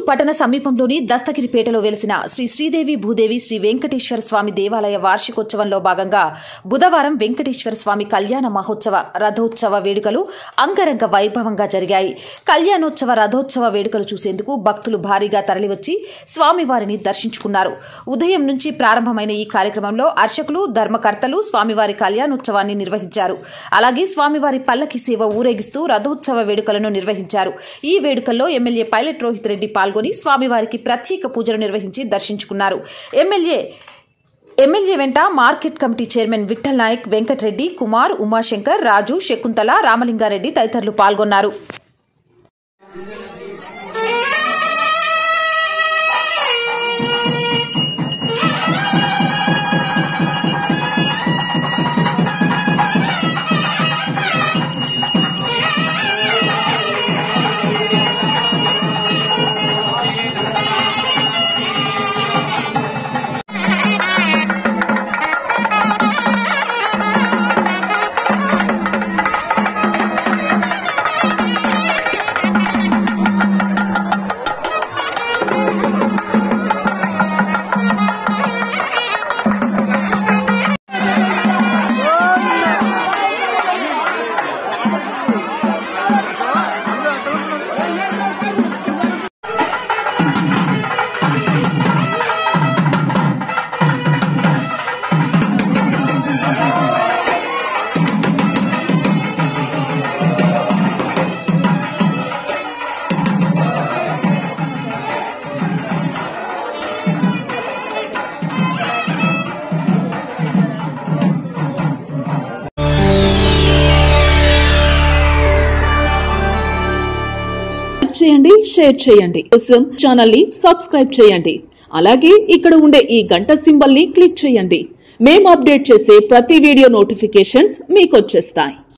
పట్టణ సమీపంలోని దస్తగిరిపేటలో వెలిసిన శ్రీ శ్రీదేవి భూదేవి శ్రీ వెంకటేశ్వర స్వామి దేవాలయ వార్షికోత్సవంలో భాగంగా బుధవారం వెంకటేశ్వర స్వామి కళ్యాణ మహోత్సవ రథోత్సవ వేడుకలు అంగరంగ వైభవంగా జరిగాయి కళ్యాణోత్సవ రథోత్సవ వేడుకలు చూసేందుకు భక్తులు భారీగా తరలివచ్చి స్వామివారిని దర్శించుకున్నారు ఉదయం నుంచి ప్రారంభమైన ఈ కార్యక్రమంలో అర్చకులు ధర్మకర్తలు స్వామివారి కళ్యాణోత్సవాన్ని నిర్వహించారు అలాగే స్వామివారి పల్లకి సేవ ఊరేగిస్తూ రథోత్సవ వేడుకలను నిర్వహించారు ఈ వేడుకల్లో ఎమ్మెల్యే పైలట్ రోహిత్ రెడ్డి పాల్గొని స్వామివారికి ప్రత్యేక పూజలు నిర్వహించి దర్శించుకున్నారు ఎమ్మెల్యే ఎమ్మెల్యే వెంట market committee chairman Vithal Naik Venkatareddy Kumar Umashankar Raju Shakuntala Ramalingareddy తదితరులు పాల్గొన్నారు లైక్ చేయండి షేర్ చేయండి కోసం ఛానల్ ని సబ్స్క్రైబ్ చేయండి అలాగే ఇక్కడ ఉండే ఈ గంట సింబల్ ని క్లిక్ చేయండి మేము అప్డేట్ చేసే ప్రతి వీడియో నోటిఫికేషన్స్ మీకు వచ్చేస్తాయి